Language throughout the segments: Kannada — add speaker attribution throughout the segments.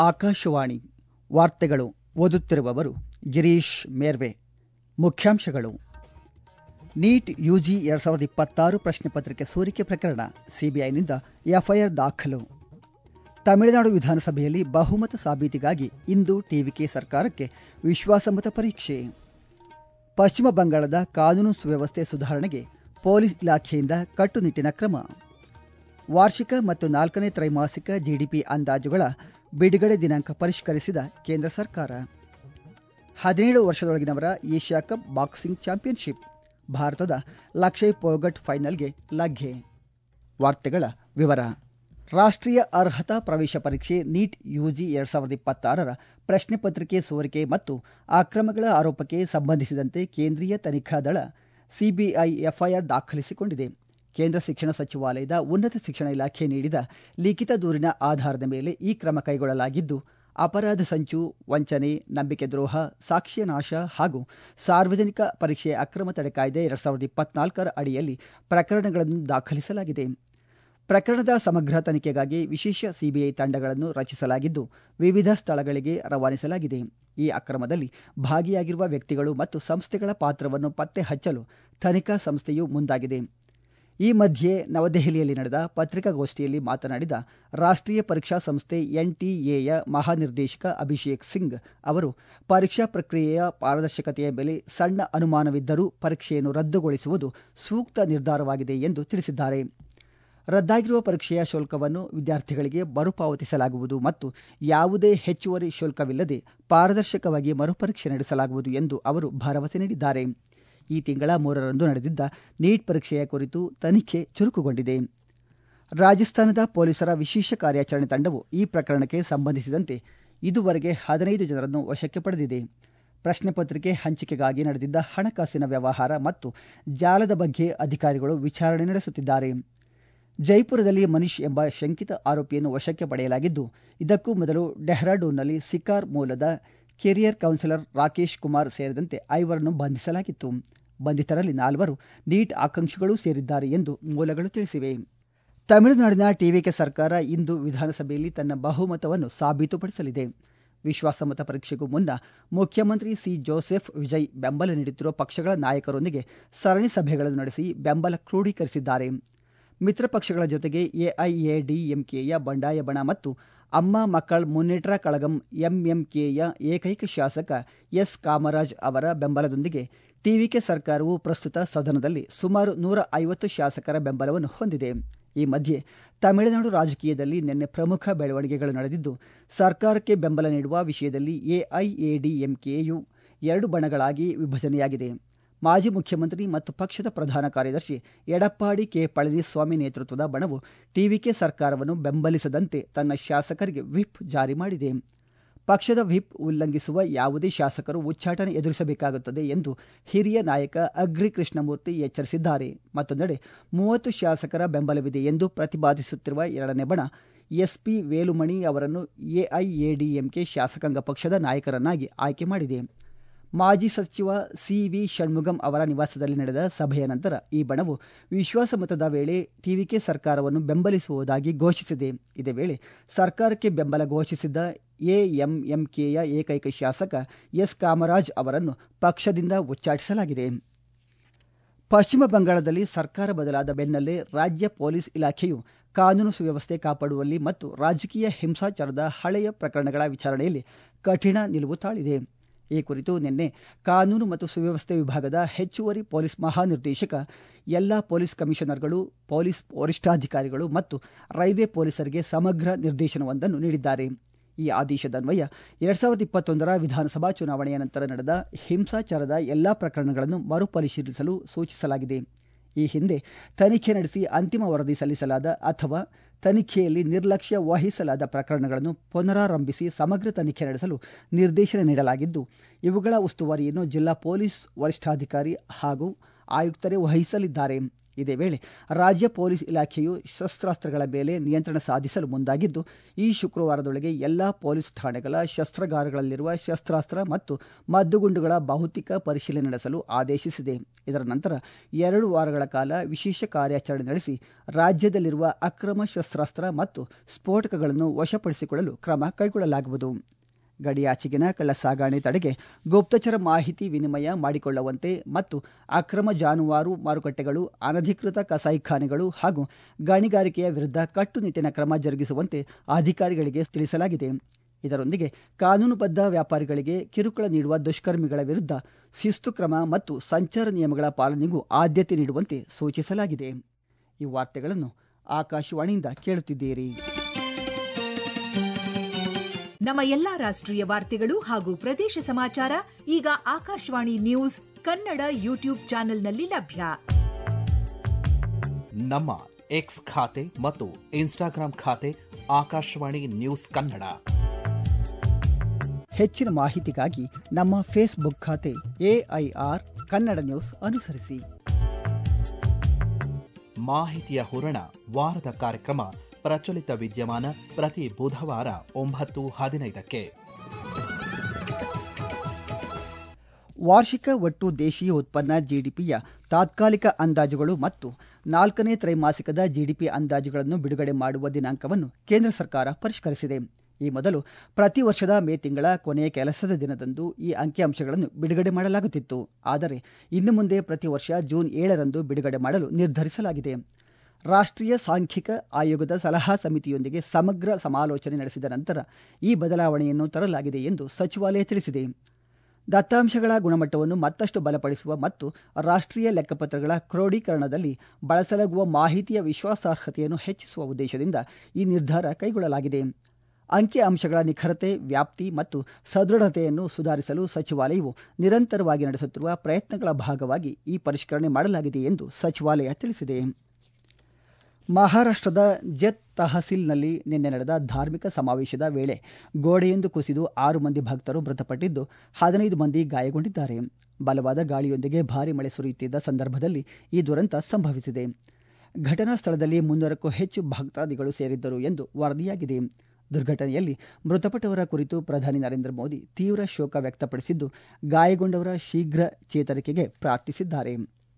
Speaker 1: ಆಕಾಶವಾಣಿ ವಾರ್ತೆಗಳು ಓದುತ್ತಿರುವವರು ಗಿರೀಶ್ ಮೇರ್ವೆ ಮುಖ್ಯಾಂಶಗಳು ನೀಟ್ ಯುಜಿ ಎರಡು ಸಾವಿರದ ಇಪ್ಪತ್ತಾರು ಪ್ರಶ್ನೆ ಪತ್ರಿಕೆ ಸೋರಿಕೆ ಪ್ರಕರಣ ಸಿಬಿಐನಿಂದ ಎಫ್ಐಆರ್ ದಾಖಲು ತಮಿಳುನಾಡು ವಿಧಾನಸಭೆಯಲ್ಲಿ ಬಹುಮತ ಸಾಬೀತಿಗಾಗಿ ಇಂದು ಟಿವಿಕೆ ಸರ್ಕಾರಕ್ಕೆ ವಿಶ್ವಾಸಮತ ಪರೀಕ್ಷೆ ಪಶ್ಚಿಮ ಬಂಗಾಳದ ಕಾನೂನು ಸುವ್ಯವಸ್ಥೆ ಸುಧಾರಣೆಗೆ ಪೊಲೀಸ್ ಇಲಾಖೆಯಿಂದ ಕಟ್ಟುನಿಟ್ಟಿನ ಕ್ರಮ ವಾರ್ಷಿಕ ಮತ್ತು ನಾಲ್ಕನೇ ತ್ರೈಮಾಸಿಕ ಜಿಡಿಪಿ ಅಂದಾಜುಗಳ ಬಿಡುಗಡೆ ದಿನಾಂಕ ಪರಿಷ್ಕರಿಸಿದ ಕೇಂದ್ರ ಸರ್ಕಾರ ಹದಿನೇಳು ವರ್ಷದೊಳಗಿನವರ ಏಷ್ಯಾ ಕಪ್ ಬಾಕ್ಸಿಂಗ್ ಚಾಂಪಿಯನ್ಶಿಪ್ ಭಾರತದ ಲಕ್ಷಯ್ ಪೋಗಟ್ ಫೈನಲ್ಗೆ ಲಗ್ಗೆ ವಾರ್ತೆಗಳ ವಿವರ ರಾಷ್ಟ್ರೀಯ ಅರ್ಹತಾ ಪ್ರವೇಶ ಪರೀಕ್ಷೆ ನೀಟ್ ಯುಜಿ ಎರಡು ಸಾವಿರದ ಇಪ್ಪತ್ತಾರರ ಪ್ರಶ್ನೆ ಪತ್ರಿಕೆ ಸೋರಿಕೆ ಮತ್ತು ಅಕ್ರಮಗಳ ಆರೋಪಕ್ಕೆ ಸಂಬಂಧಿಸಿದಂತೆ ಕೇಂದ್ರೀಯ ತನಿಖಾ ದಳ ಸಿಬಿಐ ಎಫ್ಐಆರ್ ದಾಖಲಿಸಿಕೊಂಡಿದೆ ಕೇಂದ್ರ ಶಿಕ್ಷಣ ಸಚಿವಾಲಯದ ಉನ್ನತ ಶಿಕ್ಷಣ ಇಲಾಖೆ ನೀಡಿದ ಲಿಖಿತ ದೂರಿನ ಆಧಾರದ ಮೇಲೆ ಈ ಕ್ರಮ ಕೈಗೊಳ್ಳಲಾಗಿದ್ದು ಅಪರಾಧ ಸಂಚು ವಂಚನೆ ನಂಬಿಕೆ ದ್ರೋಹ ಸಾಕ್ಷ್ಯ ನಾಶ ಹಾಗೂ ಸಾರ್ವಜನಿಕ ಪರೀಕ್ಷೆ ಅಕ್ರಮ ತಡೆ ಕಾಯ್ದೆ ಎರಡು ಸಾವಿರದ ಇಪ್ಪತ್ನಾಲ್ಕರ ಅಡಿಯಲ್ಲಿ ಪ್ರಕರಣಗಳನ್ನು ದಾಖಲಿಸಲಾಗಿದೆ ಪ್ರಕರಣದ ಸಮಗ್ರ ತನಿಖೆಗಾಗಿ ವಿಶೇಷ ಸಿಬಿಐ ತಂಡಗಳನ್ನು ರಚಿಸಲಾಗಿದ್ದು ವಿವಿಧ ಸ್ಥಳಗಳಿಗೆ ರವಾನಿಸಲಾಗಿದೆ ಈ ಅಕ್ರಮದಲ್ಲಿ ಭಾಗಿಯಾಗಿರುವ ವ್ಯಕ್ತಿಗಳು ಮತ್ತು ಸಂಸ್ಥೆಗಳ ಪಾತ್ರವನ್ನು ಪತ್ತೆ ಹಚ್ಚಲು ತನಿಖಾ ಸಂಸ್ಥೆಯು ಮುಂದಾಗಿದೆ ಈ ಮಧ್ಯೆ ನವದೆಹಲಿಯಲ್ಲಿ ನಡೆದ ಪತ್ರಿಕಾಗೋಷ್ಠಿಯಲ್ಲಿ ಮಾತನಾಡಿದ ರಾಷ್ಟ್ರೀಯ ಪರೀಕ್ಷಾ ಸಂಸ್ಥೆ ಎನ್ಟಿಎಯ ಮಹಾನಿರ್ದೇಶಕ ಅಭಿಷೇಕ್ ಸಿಂಗ್ ಅವರು ಪರೀಕ್ಷಾ ಪ್ರಕ್ರಿಯೆಯ ಪಾರದರ್ಶಕತೆಯ ಮೇಲೆ ಸಣ್ಣ ಅನುಮಾನವಿದ್ದರೂ ಪರೀಕ್ಷೆಯನ್ನು ರದ್ದುಗೊಳಿಸುವುದು ಸೂಕ್ತ ನಿರ್ಧಾರವಾಗಿದೆ ಎಂದು ತಿಳಿಸಿದ್ದಾರೆ ರದ್ದಾಗಿರುವ ಪರೀಕ್ಷೆಯ ಶುಲ್ಕವನ್ನು ವಿದ್ಯಾರ್ಥಿಗಳಿಗೆ ಮರುಪಾವತಿಸಲಾಗುವುದು ಮತ್ತು ಯಾವುದೇ ಹೆಚ್ಚುವರಿ ಶುಲ್ಕವಿಲ್ಲದೆ ಪಾರದರ್ಶಕವಾಗಿ ಮರುಪರೀಕ್ಷೆ ನಡೆಸಲಾಗುವುದು ಎಂದು ಅವರು ಭರವಸೆ ನೀಡಿದ್ದಾರೆ ಈ ತಿಂಗಳ ಮೂರರಂದು ನಡೆದಿದ್ದ ನೀಟ್ ಪರೀಕ್ಷೆಯ ಕುರಿತು ತನಿಖೆ ಚುರುಕುಗೊಂಡಿದೆ ರಾಜಸ್ಥಾನದ ಪೊಲೀಸರ ವಿಶೇಷ ಕಾರ್ಯಾಚರಣೆ ತಂಡವು ಈ ಪ್ರಕರಣಕ್ಕೆ ಸಂಬಂಧಿಸಿದಂತೆ ಇದುವರೆಗೆ ಹದಿನೈದು ಜನರನ್ನು ವಶಕ್ಕೆ ಪಡೆದಿದೆ ಪ್ರಶ್ನೆ ಪತ್ರಿಕೆ ಹಂಚಿಕೆಗಾಗಿ ನಡೆದಿದ್ದ ಹಣಕಾಸಿನ ವ್ಯವಹಾರ ಮತ್ತು ಜಾಲದ ಬಗ್ಗೆ ಅಧಿಕಾರಿಗಳು ವಿಚಾರಣೆ ನಡೆಸುತ್ತಿದ್ದಾರೆ ಜೈಪುರದಲ್ಲಿ ಮನೀಶ್ ಎಂಬ ಶಂಕಿತ ಆರೋಪಿಯನ್ನು ವಶಕ್ಕೆ ಪಡೆಯಲಾಗಿದ್ದು ಇದಕ್ಕೂ ಮೊದಲು ಡೆಹ್ರಾಡೂನ್ನಲ್ಲಿ ಸಿಕಾರ್ ಮೂಲದ ಕೆರಿಯರ್ ಕೌನ್ಸಿಲರ್ ರಾಕೇಶ್ ಕುಮಾರ್ ಸೇರಿದಂತೆ ಐವರನ್ನು ಬಂಧಿಸಲಾಗಿತ್ತು ಬಂಧಿತರಲ್ಲಿ ನಾಲ್ವರು ನೀಟ್ ಆಕಾಂಕ್ಷಿಗಳೂ ಸೇರಿದ್ದಾರೆ ಎಂದು ಮೂಲಗಳು ತಿಳಿಸಿವೆ ತಮಿಳುನಾಡಿನ ಟಿವಿಕೆ ಸರ್ಕಾರ ಇಂದು ವಿಧಾನಸಭೆಯಲ್ಲಿ ತನ್ನ ಬಹುಮತವನ್ನು ಸಾಬೀತುಪಡಿಸಲಿದೆ ವಿಶ್ವಾಸಮತ ಪರೀಕ್ಷೆಗೂ ಮುನ್ನ ಮುಖ್ಯಮಂತ್ರಿ ಸಿ ಜೋಸೆಫ್ ವಿಜಯ್ ಬೆಂಬಲ ನೀಡುತ್ತಿರುವ ಪಕ್ಷಗಳ ನಾಯಕರೊಂದಿಗೆ ಸರಣಿ ಸಭೆಗಳನ್ನು ನಡೆಸಿ ಬೆಂಬಲ ಕ್ರೋಢೀಕರಿಸಿದ್ದಾರೆ ಮಿತ್ರ ಪಕ್ಷಗಳ ಜೊತೆಗೆ ಎಐಎಡಿಎಂಕೆಯ ಬಂಡಾಯ ಬಣ ಮತ್ತು ಅಮ್ಮ ಮಕ್ಕಳ ಮುನ್ನೇಟ್ರ ಕಳಗಂ ಎಂಎಂಕೆಯ ಏಕೈಕ ಶಾಸಕ ಎಸ್ ಕಾಮರಾಜ್ ಅವರ ಬೆಂಬಲದೊಂದಿಗೆ ಟಿವಿಕೆ ಸರ್ಕಾರವು ಪ್ರಸ್ತುತ ಸದನದಲ್ಲಿ ಸುಮಾರು ನೂರ ಐವತ್ತು ಶಾಸಕರ ಬೆಂಬಲವನ್ನು ಹೊಂದಿದೆ ಈ ಮಧ್ಯೆ ತಮಿಳುನಾಡು ರಾಜಕೀಯದಲ್ಲಿ ನಿನ್ನೆ ಪ್ರಮುಖ ಬೆಳವಣಿಗೆಗಳು ನಡೆದಿದ್ದು ಸರ್ಕಾರಕ್ಕೆ ಬೆಂಬಲ ನೀಡುವ ವಿಷಯದಲ್ಲಿ ಎಐಎಡಿಎಂಕೆಯು ಎರಡು ಬಣಗಳಾಗಿ ವಿಭಜನೆಯಾಗಿದೆ ಮಾಜಿ ಮುಖ್ಯಮಂತ್ರಿ ಮತ್ತು ಪಕ್ಷದ ಪ್ರಧಾನ ಕಾರ್ಯದರ್ಶಿ ಎಡಪ್ಪಾಡಿ ಕೆ ಪಳನಿಸ್ವಾಮಿ ನೇತೃತ್ವದ ಬಣವು ಟಿವಿಕೆ ಸರ್ಕಾರವನ್ನು ಬೆಂಬಲಿಸದಂತೆ ತನ್ನ ಶಾಸಕರಿಗೆ ವಿಪ್ ಜಾರಿ ಮಾಡಿದೆ ಪಕ್ಷದ ವಿಪ್ ಉಲ್ಲಂಘಿಸುವ ಯಾವುದೇ ಶಾಸಕರು ಉಚ್ಚಾಟನೆ ಎದುರಿಸಬೇಕಾಗುತ್ತದೆ ಎಂದು ಹಿರಿಯ ನಾಯಕ ಅಗ್ರಿ ಕೃಷ್ಣಮೂರ್ತಿ ಎಚ್ಚರಿಸಿದ್ದಾರೆ ಮತ್ತೊಂದೆಡೆ ಮೂವತ್ತು ಶಾಸಕರ ಬೆಂಬಲವಿದೆ ಎಂದು ಪ್ರತಿಪಾದಿಸುತ್ತಿರುವ ಎರಡನೇ ಬಣ ಎಸ್ಪಿ ವೇಲುಮಣಿ ಅವರನ್ನು ಎಐಎಡಿಎಂಕೆ ಶಾಸಕಾಂಗ ಪಕ್ಷದ ನಾಯಕರನ್ನಾಗಿ ಆಯ್ಕೆ ಮಾಡಿದೆ ಮಾಜಿ ಸಚಿವ ಸಿವಿ ಷಣ್ಮುಗಂ ಅವರ ನಿವಾಸದಲ್ಲಿ ನಡೆದ ಸಭೆಯ ನಂತರ ಈ ಬಣವು ವಿಶ್ವಾಸಮತದ ವೇಳೆ ಟಿವಿಕೆ ಸರ್ಕಾರವನ್ನು ಬೆಂಬಲಿಸುವುದಾಗಿ ಘೋಷಿಸಿದೆ ಇದೇ ವೇಳೆ ಸರ್ಕಾರಕ್ಕೆ ಬೆಂಬಲ ಘೋಷಿಸಿದ್ದ ಎಎಂಎಂಕೆಯ ಏಕೈಕ ಶಾಸಕ ಎಸ್ ಕಾಮರಾಜ್ ಅವರನ್ನು ಪಕ್ಷದಿಂದ ಉಚ್ಚಾಟಿಸಲಾಗಿದೆ ಪಶ್ಚಿಮ ಬಂಗಾಳದಲ್ಲಿ ಸರ್ಕಾರ ಬದಲಾದ ಬೆನ್ನಲ್ಲೇ ರಾಜ್ಯ ಪೊಲೀಸ್ ಇಲಾಖೆಯು ಕಾನೂನು ಸುವ್ಯವಸ್ಥೆ ಕಾಪಾಡುವಲ್ಲಿ ಮತ್ತು ರಾಜಕೀಯ ಹಿಂಸಾಚಾರದ ಹಳೆಯ ಪ್ರಕರಣಗಳ ವಿಚಾರಣೆಯಲ್ಲಿ ಕಠಿಣ ನಿಲುವು ತಾಳಿದೆ ಈ ಕುರಿತು ನಿನ್ನೆ ಕಾನೂನು ಮತ್ತು ಸುವ್ಯವಸ್ಥೆ ವಿಭಾಗದ ಹೆಚ್ಚುವರಿ ಪೊಲೀಸ್ ಮಹಾನಿರ್ದೇಶಕ ಎಲ್ಲ ಪೊಲೀಸ್ ಕಮಿಷನರ್ಗಳು ಪೊಲೀಸ್ ವರಿಷ್ಠಾಧಿಕಾರಿಗಳು ಮತ್ತು ರೈಲ್ವೆ ಪೊಲೀಸರಿಗೆ ಸಮಗ್ರ ನಿರ್ದೇಶನವೊಂದನ್ನು ನೀಡಿದ್ದಾರೆ ಈ ಆದೇಶದನ್ವಯ ಎರಡ್ ಸಾವಿರದ ಇಪ್ಪತ್ತೊಂದರ ವಿಧಾನಸಭಾ ಚುನಾವಣೆಯ ನಂತರ ನಡೆದ ಹಿಂಸಾಚಾರದ ಎಲ್ಲಾ ಪ್ರಕರಣಗಳನ್ನು ಮರುಪರಿಶೀಲಿಸಲು ಸೂಚಿಸಲಾಗಿದೆ ಈ ಹಿಂದೆ ತನಿಖೆ ನಡೆಸಿ ಅಂತಿಮ ವರದಿ ಸಲ್ಲಿಸಲಾದ ಅಥವಾ ತನಿಖೆಯಲ್ಲಿ ನಿರ್ಲಕ್ಷ್ಯ ವಹಿಸಲಾದ ಪ್ರಕರಣಗಳನ್ನು ಪುನರಾರಂಭಿಸಿ ಸಮಗ್ರ ತನಿಖೆ ನಡೆಸಲು ನಿರ್ದೇಶನ ನೀಡಲಾಗಿದ್ದು ಇವುಗಳ ಉಸ್ತುವಾರಿಯನ್ನು ಜಿಲ್ಲಾ ಪೊಲೀಸ್ ವರಿಷ್ಠಾಧಿಕಾರಿ ಹಾಗೂ ಆಯುಕ್ತರೇ ವಹಿಸಲಿದ್ದಾರೆ ಇದೇ ವೇಳೆ ರಾಜ್ಯ ಪೊಲೀಸ್ ಇಲಾಖೆಯು ಶಸ್ತ್ರಾಸ್ತ್ರಗಳ ಮೇಲೆ ನಿಯಂತ್ರಣ ಸಾಧಿಸಲು ಮುಂದಾಗಿದ್ದು ಈ ಶುಕ್ರವಾರದೊಳಗೆ ಎಲ್ಲಾ ಪೊಲೀಸ್ ಠಾಣೆಗಳ ಶಸ್ತ್ರಾಗಾರಗಳಲ್ಲಿರುವ ಶಸ್ತ್ರಾಸ್ತ್ರ ಮತ್ತು ಮದ್ದುಗುಂಡುಗಳ ಭೌತಿಕ ಪರಿಶೀಲನೆ ನಡೆಸಲು ಆದೇಶಿಸಿದೆ ಇದರ ನಂತರ ಎರಡು ವಾರಗಳ ಕಾಲ ವಿಶೇಷ ಕಾರ್ಯಾಚರಣೆ ನಡೆಸಿ ರಾಜ್ಯದಲ್ಲಿರುವ ಅಕ್ರಮ ಶಸ್ತ್ರಾಸ್ತ್ರ ಮತ್ತು ಸ್ಫೋಟಕಗಳನ್ನು ವಶಪಡಿಸಿಕೊಳ್ಳಲು ಕ್ರಮ ಕೈಗೊಳ್ಳಲಾಗುವುದು ಗಡಿಯಾಚೆಗಿನ ಕಳ್ಳ ಸಾಗಾಣೆ ತಡೆಗೆ ಗುಪ್ತಚರ ಮಾಹಿತಿ ವಿನಿಮಯ ಮಾಡಿಕೊಳ್ಳುವಂತೆ ಮತ್ತು ಅಕ್ರಮ ಜಾನುವಾರು ಮಾರುಕಟ್ಟೆಗಳು ಅನಧಿಕೃತ ಕಸಾಯಿಖಾನೆಗಳು ಹಾಗೂ ಗಣಿಗಾರಿಕೆಯ ವಿರುದ್ಧ ಕಟ್ಟುನಿಟ್ಟಿನ ಕ್ರಮ ಜರುಗಿಸುವಂತೆ ಅಧಿಕಾರಿಗಳಿಗೆ ತಿಳಿಸಲಾಗಿದೆ ಇದರೊಂದಿಗೆ ಕಾನೂನುಬದ್ಧ ವ್ಯಾಪಾರಿಗಳಿಗೆ ಕಿರುಕುಳ ನೀಡುವ ದುಷ್ಕರ್ಮಿಗಳ ವಿರುದ್ಧ ಶಿಸ್ತು ಕ್ರಮ ಮತ್ತು ಸಂಚಾರ ನಿಯಮಗಳ ಪಾಲನೆಗೂ ಆದ್ಯತೆ ನೀಡುವಂತೆ ಸೂಚಿಸಲಾಗಿದೆ ಈ ವಾರ್ತೆಗಳನ್ನು ಆಕಾಶವಾಣಿಯಿಂದ ಕೇಳುತ್ತಿದ್ದೀರಿ
Speaker 2: ನಮ್ಮ ಎಲ್ಲಾ ರಾಷ್ಟ್ರೀಯ ವಾರ್ತೆಗಳು ಹಾಗೂ ಪ್ರದೇಶ ಸಮಾಚಾರ ಈಗ ಆಕಾಶವಾಣಿ ನ್ಯೂಸ್ ಕನ್ನಡ ಯೂಟ್ಯೂಬ್ ಚಾನೆಲ್ನಲ್ಲಿ ಲಭ್ಯ
Speaker 3: ನಮ್ಮ ಎಕ್ಸ್ ಖಾತೆ ಮತ್ತು ಇನ್ಸ್ಟಾಗ್ರಾಂ ಖಾತೆ ಆಕಾಶವಾಣಿ ನ್ಯೂಸ್ ಕನ್ನಡ
Speaker 1: ಹೆಚ್ಚಿನ ಮಾಹಿತಿಗಾಗಿ ನಮ್ಮ ಫೇಸ್ಬುಕ್ ಖಾತೆ ಎಐಆರ್ ಕನ್ನಡ ನ್ಯೂಸ್ ಅನುಸರಿಸಿ
Speaker 3: ಮಾಹಿತಿಯ ಹೂರಣ ವಾರದ ಕಾರ್ಯಕ್ರಮ ಪ್ರಚಲಿತ ವಿದ್ಯಮಾನ ಪ್ರತಿ ಬುಧವಾರ ಒಂಬತ್ತು ಹದಿನೈದಕ್ಕೆ
Speaker 1: ವಾರ್ಷಿಕ ಒಟ್ಟು ದೇಶೀಯ ಉತ್ಪನ್ನ ಜಿಡಿಪಿಯ ತಾತ್ಕಾಲಿಕ ಅಂದಾಜುಗಳು ಮತ್ತು ನಾಲ್ಕನೇ ತ್ರೈಮಾಸಿಕದ ಜಿಡಿಪಿ ಅಂದಾಜುಗಳನ್ನು ಬಿಡುಗಡೆ ಮಾಡುವ ದಿನಾಂಕವನ್ನು ಕೇಂದ್ರ ಸರ್ಕಾರ ಪರಿಷ್ಕರಿಸಿದೆ ಈ ಮೊದಲು ಪ್ರತಿ ವರ್ಷದ ಮೇ ತಿಂಗಳ ಕೊನೆಯ ಕೆಲಸದ ದಿನದಂದು ಈ ಅಂಕಿಅಂಶಗಳನ್ನು ಬಿಡುಗಡೆ ಮಾಡಲಾಗುತ್ತಿತ್ತು ಆದರೆ ಇನ್ನು ಮುಂದೆ ಪ್ರತಿ ವರ್ಷ ಜೂನ್ ಏಳರಂದು ಬಿಡುಗಡೆ ಮಾಡಲು ನಿರ್ಧರಿಸಲಾಗಿದೆ ರಾಷ್ಟ್ರೀಯ ಸಾಂಖ್ಯಿಕ ಆಯೋಗದ ಸಲಹಾ ಸಮಿತಿಯೊಂದಿಗೆ ಸಮಗ್ರ ಸಮಾಲೋಚನೆ ನಡೆಸಿದ ನಂತರ ಈ ಬದಲಾವಣೆಯನ್ನು ತರಲಾಗಿದೆ ಎಂದು ಸಚಿವಾಲಯ ತಿಳಿಸಿದೆ ದತ್ತಾಂಶಗಳ ಗುಣಮಟ್ಟವನ್ನು ಮತ್ತಷ್ಟು ಬಲಪಡಿಸುವ ಮತ್ತು ರಾಷ್ಟ್ರೀಯ ಲೆಕ್ಕಪತ್ರಗಳ ಕ್ರೋಢೀಕರಣದಲ್ಲಿ ಬಳಸಲಾಗುವ ಮಾಹಿತಿಯ ವಿಶ್ವಾಸಾರ್ಹತೆಯನ್ನು ಹೆಚ್ಚಿಸುವ ಉದ್ದೇಶದಿಂದ ಈ ನಿರ್ಧಾರ ಕೈಗೊಳ್ಳಲಾಗಿದೆ ಅಂಕಿ ಅಂಶಗಳ ನಿಖರತೆ ವ್ಯಾಪ್ತಿ ಮತ್ತು ಸದೃಢತೆಯನ್ನು ಸುಧಾರಿಸಲು ಸಚಿವಾಲಯವು ನಿರಂತರವಾಗಿ ನಡೆಸುತ್ತಿರುವ ಪ್ರಯತ್ನಗಳ ಭಾಗವಾಗಿ ಈ ಪರಿಷ್ಕರಣೆ ಮಾಡಲಾಗಿದೆ ಎಂದು ಸಚಿವಾಲಯ ತಿಳಿಸಿದೆ ಮಹಾರಾಷ್ಟ್ರದ ಜತ್ ತಹಸೀಲ್ನಲ್ಲಿ ನಿನ್ನೆ ನಡೆದ ಧಾರ್ಮಿಕ ಸಮಾವೇಶದ ವೇಳೆ ಗೋಡೆಯೊಂದು ಕುಸಿದು ಆರು ಮಂದಿ ಭಕ್ತರು ಮೃತಪಟ್ಟಿದ್ದು ಹದಿನೈದು ಮಂದಿ ಗಾಯಗೊಂಡಿದ್ದಾರೆ ಬಲವಾದ ಗಾಳಿಯೊಂದಿಗೆ ಭಾರಿ ಮಳೆ ಸುರಿಯುತ್ತಿದ್ದ ಸಂದರ್ಭದಲ್ಲಿ ಈ ದುರಂತ ಸಂಭವಿಸಿದೆ ಘಟನಾ ಸ್ಥಳದಲ್ಲಿ ಮುನ್ನೂರಕ್ಕೂ ಹೆಚ್ಚು ಭಕ್ತಾದಿಗಳು ಸೇರಿದ್ದರು ಎಂದು ವರದಿಯಾಗಿದೆ ದುರ್ಘಟನೆಯಲ್ಲಿ ಮೃತಪಟ್ಟವರ ಕುರಿತು ಪ್ರಧಾನಿ ನರೇಂದ್ರ ಮೋದಿ ತೀವ್ರ ಶೋಕ ವ್ಯಕ್ತಪಡಿಸಿದ್ದು ಗಾಯಗೊಂಡವರ ಶೀಘ್ರ ಚೇತರಿಕೆಗೆ ಪ್ರಾರ್ಥಿಸಿದ್ದಾರೆ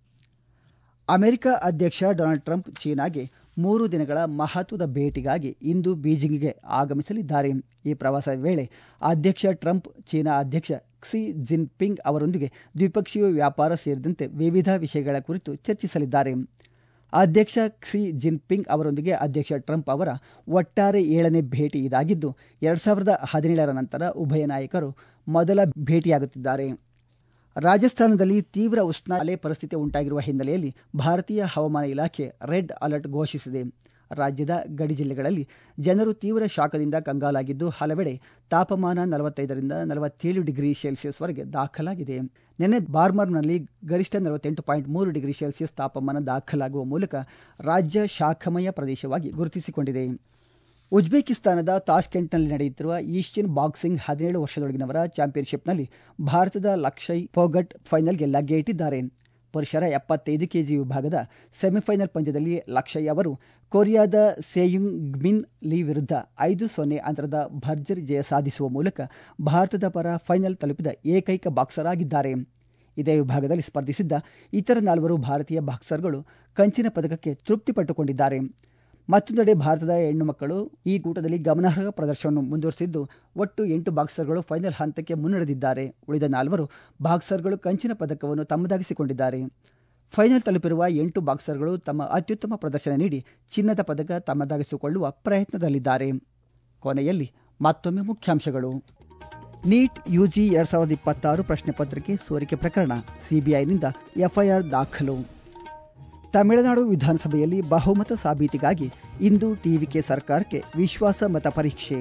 Speaker 1: ಅಮೆರಿಕ ಅಧ್ಯಕ್ಷ ಡೊನಾಲ್ಡ್ ಟ್ರಂಪ್ ಚೀನಾಗೆ ಮೂರು ದಿನಗಳ ಮಹತ್ವದ ಭೇಟಿಗಾಗಿ ಇಂದು ಬೀಜಿಂಗ್ಗೆ ಆಗಮಿಸಲಿದ್ದಾರೆ ಈ ಪ್ರವಾಸದ ವೇಳೆ ಅಧ್ಯಕ್ಷ ಟ್ರಂಪ್ ಚೀನಾ ಅಧ್ಯಕ್ಷ ಕ್ಸಿ ಜಿನ್ಪಿಂಗ್ ಅವರೊಂದಿಗೆ ದ್ವಿಪಕ್ಷೀಯ ವ್ಯಾಪಾರ ಸೇರಿದಂತೆ ವಿವಿಧ ವಿಷಯಗಳ ಕುರಿತು ಚರ್ಚಿಸಲಿದ್ದಾರೆ ಅಧ್ಯಕ್ಷ ಕ್ಸಿ ಜಿನ್ಪಿಂಗ್ ಅವರೊಂದಿಗೆ ಅಧ್ಯಕ್ಷ ಟ್ರಂಪ್ ಅವರ ಒಟ್ಟಾರೆ ಏಳನೇ ಭೇಟಿ ಇದಾಗಿದ್ದು ಎರಡು ಸಾವಿರದ ಹದಿನೇಳರ ನಂತರ ಉಭಯ ನಾಯಕರು ಮೊದಲ ಭೇಟಿಯಾಗುತ್ತಿದ್ದಾರೆ ರಾಜಸ್ಥಾನದಲ್ಲಿ ತೀವ್ರ ಉಷ್ಣ ಅಲೆ ಪರಿಸ್ಥಿತಿ ಉಂಟಾಗಿರುವ ಹಿನ್ನೆಲೆಯಲ್ಲಿ ಭಾರತೀಯ ಹವಾಮಾನ ಇಲಾಖೆ ರೆಡ್ ಅಲರ್ಟ್ ಘೋಷಿಸಿದೆ ರಾಜ್ಯದ ಗಡಿ ಜಿಲ್ಲೆಗಳಲ್ಲಿ ಜನರು ತೀವ್ರ ಶಾಖದಿಂದ ಕಂಗಾಲಾಗಿದ್ದು ಹಲವೆಡೆ ತಾಪಮಾನ ನಲವತ್ತೈದರಿಂದ ನಲವತ್ತೇಳು ಡಿಗ್ರಿ ಸೆಲ್ಸಿಯಸ್ವರೆಗೆ ದಾಖಲಾಗಿದೆ ನಿನ್ನೆ ಬಾರ್ಮರ್ನಲ್ಲಿ ಗರಿಷ್ಠ ನಲವತ್ತೆಂಟು ಪಾಯಿಂಟ್ ಮೂರು ಡಿಗ್ರಿ ಸೆಲ್ಸಿಯಸ್ ತಾಪಮಾನ ದಾಖಲಾಗುವ ಮೂಲಕ ರಾಜ್ಯ ಶಾಖಮಯ ಪ್ರದೇಶವಾಗಿ ಗುರುತಿಸಿಕೊಂಡಿದೆ ಉಜ್ಬೇಕಿಸ್ತಾನದ ತಾಷ್ಕೆಂಟ್ನಲ್ಲಿ ನಡೆಯುತ್ತಿರುವ ಏಷ್ಯನ್ ಬಾಕ್ಸಿಂಗ್ ಹದಿನೇಳು ವರ್ಷದೊಳಗಿನವರ ಚಾಂಪಿಯನ್ಶಿಪ್ನಲ್ಲಿ ಭಾರತದ ಲಕ್ಷಯ್ ಫೋಗಟ್ ಫೈನಲ್ಗೆ ಲಗ್ಗೆ ಇಟ್ಟಿದ್ದಾರೆ ಪುರುಷರ ಎಪ್ಪತ್ತೈದು ಕೆಜಿ ವಿಭಾಗದ ಸೆಮಿಫೈನಲ್ ಪಂದ್ಯದಲ್ಲಿ ಲಕ್ಷಯ್ ಅವರು ಕೊರಿಯಾದ ಸೇಯುಂಗ್ ಗ್ಮಿನ್ ಲೀ ವಿರುದ್ಧ ಐದು ಸೊನ್ನೆ ಅಂತರದ ಭರ್ಜರಿ ಜಯ ಸಾಧಿಸುವ ಮೂಲಕ ಭಾರತದ ಪರ ಫೈನಲ್ ತಲುಪಿದ ಏಕೈಕ ಬಾಕ್ಸರ್ ಆಗಿದ್ದಾರೆ ಇದೇ ವಿಭಾಗದಲ್ಲಿ ಸ್ಪರ್ಧಿಸಿದ್ದ ಇತರ ನಾಲ್ವರು ಭಾರತೀಯ ಬಾಕ್ಸರ್ಗಳು ಕಂಚಿನ ಪದಕಕ್ಕೆ ತೃಪ್ತಿಪಟ್ಟುಕೊಂಡಿದ್ದಾರೆ ಮತ್ತೊಂದೆಡೆ ಭಾರತದ ಹೆಣ್ಣು ಮಕ್ಕಳು ಈ ಕೂಟದಲ್ಲಿ ಗಮನಾರ್ಹ ಪ್ರದರ್ಶನವನ್ನು ಮುಂದುವರೆಸಿದ್ದು ಒಟ್ಟು ಎಂಟು ಬಾಕ್ಸರ್ಗಳು ಫೈನಲ್ ಹಂತಕ್ಕೆ ಮುನ್ನಡೆದಿದ್ದಾರೆ ಉಳಿದ ನಾಲ್ವರು ಬಾಕ್ಸರ್ಗಳು ಕಂಚಿನ ಪದಕವನ್ನು ತಮ್ಮದಾಗಿಸಿಕೊಂಡಿದ್ದಾರೆ ಫೈನಲ್ ತಲುಪಿರುವ ಎಂಟು ಬಾಕ್ಸರ್ಗಳು ತಮ್ಮ ಅತ್ಯುತ್ತಮ ಪ್ರದರ್ಶನ ನೀಡಿ ಚಿನ್ನದ ಪದಕ ತಮ್ಮದಾಗಿಸಿಕೊಳ್ಳುವ ಪ್ರಯತ್ನದಲ್ಲಿದ್ದಾರೆ ಕೊನೆಯಲ್ಲಿ ಮತ್ತೊಮ್ಮೆ ಮುಖ್ಯಾಂಶಗಳು ನೀಟ್ ಯುಜಿ ಎರಡ್ ಸಾವಿರದ ಇಪ್ಪತ್ತಾರು ಪ್ರಶ್ನೆ ಪತ್ರಿಕೆ ಸೋರಿಕೆ ಪ್ರಕರಣ ಸಿಬಿಐನಿಂದ ಎಫ್ಐಆರ್ ದಾಖಲು ತಮಿಳುನಾಡು ವಿಧಾನಸಭೆಯಲ್ಲಿ ಬಹುಮತ ಸಾಬೀತಿಗಾಗಿ ಇಂದು ಟಿವಿಕೆ ಸರ್ಕಾರಕ್ಕೆ ವಿಶ್ವಾಸ ಮತ ಪರೀಕ್ಷೆ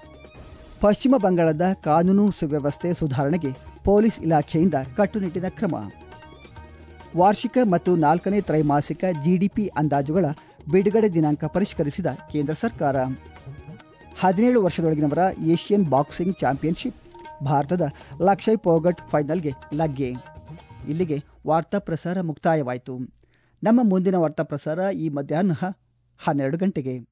Speaker 1: ಪಶ್ಚಿಮ ಬಂಗಾಳದ ಕಾನೂನು ಸುವ್ಯವಸ್ಥೆ ಸುಧಾರಣೆಗೆ ಪೊಲೀಸ್ ಇಲಾಖೆಯಿಂದ ಕಟ್ಟುನಿಟ್ಟಿನ ಕ್ರಮ ವಾರ್ಷಿಕ ಮತ್ತು ನಾಲ್ಕನೇ ತ್ರೈಮಾಸಿಕ ಜಿಡಿಪಿ ಅಂದಾಜುಗಳ ಬಿಡುಗಡೆ ದಿನಾಂಕ ಪರಿಷ್ಕರಿಸಿದ ಕೇಂದ್ರ ಸರ್ಕಾರ ಹದಿನೇಳು ವರ್ಷದೊಳಗಿನವರ ಏಷ್ಯನ್ ಬಾಕ್ಸಿಂಗ್ ಚಾಂಪಿಯನ್ಶಿಪ್ ಭಾರತದ ಲಕ್ಷಯ್ ಪೋಗಟ್ ಫೈನಲ್ಗೆ ಲಗ್ಗೆ ಇಲ್ಲಿಗೆ ವಾರ್ತಾ ಪ್ರಸಾರ ಮುಕ್ತಾಯವಾಯಿತು ನಮ್ಮ ಮುಂದಿನ ವಾರ್ತಾ ಪ್ರಸಾರ ಈ ಮಧ್ಯಾಹ್ನ ಹನ್ನೆರಡು ಗಂಟೆಗೆ